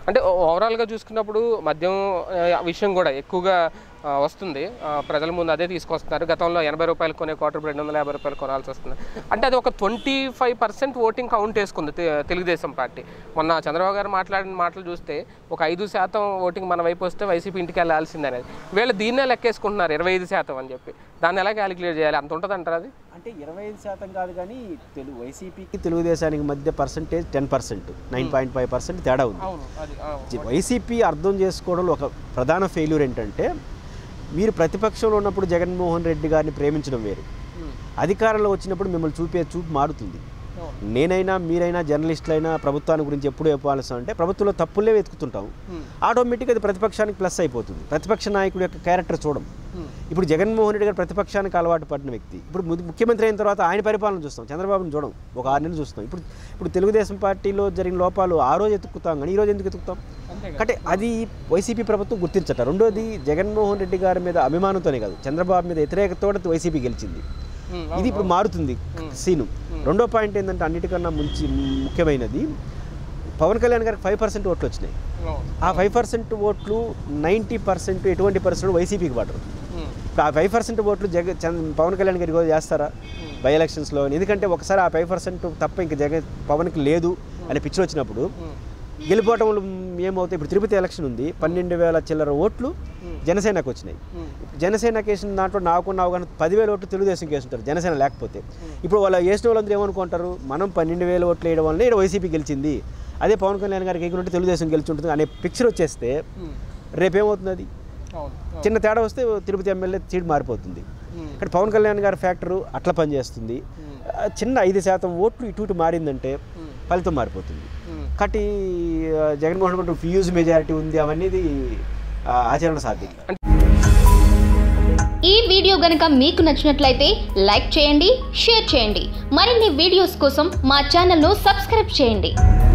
అంటే ఓవరాల్గా చూసుకున్నప్పుడు మద్యం ఆ, విషయం కూడా ఎక్కువగా ఆ, వస్తుంది ఆ, ప్రజల ముందు అదే తీసుకొస్తున్నారు గతంలో ఎనభై రూపాయలు కొనే క్వార్టర్ రెండు వందల యాభై రూపాయలు కొనాల్సి వస్తుంది అంటే అది ఒక twenty five percent voting count వేసుకుంది తె- తెలుగుదేశం పార్టీ మొన్న చంద్రబాబు గారు మాట్లాడిన మాటలు చూస్తే ఒక ఐదు శాతం ఓటింగ్ మన వైపు వస్తే వైసీపీ ఇంటికి వెళ్ళాల్సిందే అనేది వీళ్ళు దీన్నే లెక్కేసుకుంటున్నారు ఇరవై ఐదు శాతం అని చెప్పి దాన్ని ఎలా క్యాలిక్యులేట్ చేయాలి అంత ఉంటుంది అంటారు అది అంటే ఇరవై ఐదు శాతం కాదు కానీ తెలుగు వైసీపీకి తెలుగుదేశానికి మధ్య percentage ten percent nine point five percent తేడా ఉంది అవును అది వైసీపీ అర్థం చేసుకోవడంలో ఒక ప్రధాన ఫెయిల్యూర్ ఏంటంటే మీరు ప్రతిపక్షంలో ఉన్నప్పుడు జగన్మోహన్ రెడ్డి గారిని ప్రేమించడం వేరు అధికారంలో వచ్చినప్పుడు మిమ్మల్ని చూపే చూపు మారుతుంది నేనైనా మీరైనా జర్నలిస్టులైనా ప్రభుత్వాన్ని గురించి ఎప్పుడు చెప్పాల్సి అంటే ప్రభుత్వంలో తప్పులే వెతుకుతుంటాం ఆటోమేటిక్గా అది ప్రతిపక్షానికి ప్లస్ అయిపోతుంది ప్రతిపక్ష నాయకుడి యొక్క క్యారెక్టర్ చూడం ఇప్పుడు జగన్మోహన్ రెడ్డి గారు ప్రతిపక్షానికి అలవాటు పడిన వ్యక్తి ఇప్పుడు ము- ముఖ్యమంత్రి అయిన తర్వాత ఆయన పరిపాలన చూస్తాం చంద్రబాబును చూడం ఒక ఆరు నెలలు చూస్తాం ఇప్పుడు ఇప్పుడు తెలుగుదేశం పార్టీలో జరిగిన లోపాలు ఆ రోజు ఎత్తుకుతాం కానీ ఈ రోజు ఎందుకు ఎత్తుకుతాం అంటే అది వైసీపీ ప్రభుత్వం గుర్తించట రెండోది జగన్మోహన్ రెడ్డి గారి మీద అభిమానంతోనే కాదు చంద్రబాబు మీద వ్యతిరేకతతో వైసీపీ గెలిచింది ఇది ఇప్పుడు మారుతుంది సీను రెండో పాయింట్ ఏంటంటే అన్నిటికన్నా ముంచి ముఖ్యమైనది పవన్ కళ్యాణ్ గారికి ఫైవ్ పర్సెంట్ ఓట్లు వచ్చినాయి ఆ ఫైవ్ పర్సెంట్ ఓట్లు నైంటీ పర్సెంట్ ఎటువంటి పర్సెంట్ వైసీపీకి పడరు ఇప్పుడు ఆ ఫైవ్ పర్సెంట్ ఓట్లు జగ చంద్ పవన్ కళ్యాణ్ గారికి ఈరోజు చేస్తారా బై ఎలక్షన్స్లో ఎందుకంటే ఒకసారి ఆ ఫైవ్ పర్సెంట్ తప్ప ఇంక జగన్ పవన్కి లేదు అనే పిక్చర్ వచ్చినప్పుడు గెలిపోవటం ఏమవుతాయి ఇప్పుడు తిరుపతి ఎలక్షన్ ఉంది పన్నెండు వేల చిల్లర ఓట్లు జనసేనకు వచ్చినాయి జనసేన కేసిన దాంట్లో నాకు నావు కానీ పదివేల ఓట్లు తెలుగుదేశం కేసుంటారు జనసేన లేకపోతే ఇప్పుడు వాళ్ళు వేసిన వాళ్ళందరూ ఏమనుకుంటారు మనం పన్నెండు వేల ఓట్లు వేయడం వల్ల ఇక్కడ వైసీపీ గెలిచింది అదే పవన్ కళ్యాణ్ గారికి ఎగురుంటే తెలుగుదేశం గెలిచి ఉంటుంది అనే పిక్చర్ వచ్చేస్తే రేపేమవుతుంది అది చిన్న తేడా వస్తే తిరుపతి ఎమ్మెల్యే సీట్ మారిపోతుంది ఇక్కడ పవన్ కళ్యాణ్ గారి ఫ్యాక్టరు అట్లా పనిచేస్తుంది ఆ, చిన్న ఐదు శాతం ఓట్లు ఇటు ఇటు మారిందంటే ఫలితం మారిపోతుంది కాబట్టి ఆ, జగన్మోహన్ రెడ్డి ఫ్యూజ్ మెజారిటీ ఉంది అవన్నీ ఆ, ఆచరణ సాధ్యం కాదు. ఈ వీడియో గనుక మీకు నచ్చినట్లయితే లైక్ చేయండి షేర్ చేయండి మరిన్ని వీడియోస్ కోసం మా ఛానల్ను సబ్స్క్రైబ్ చేయండి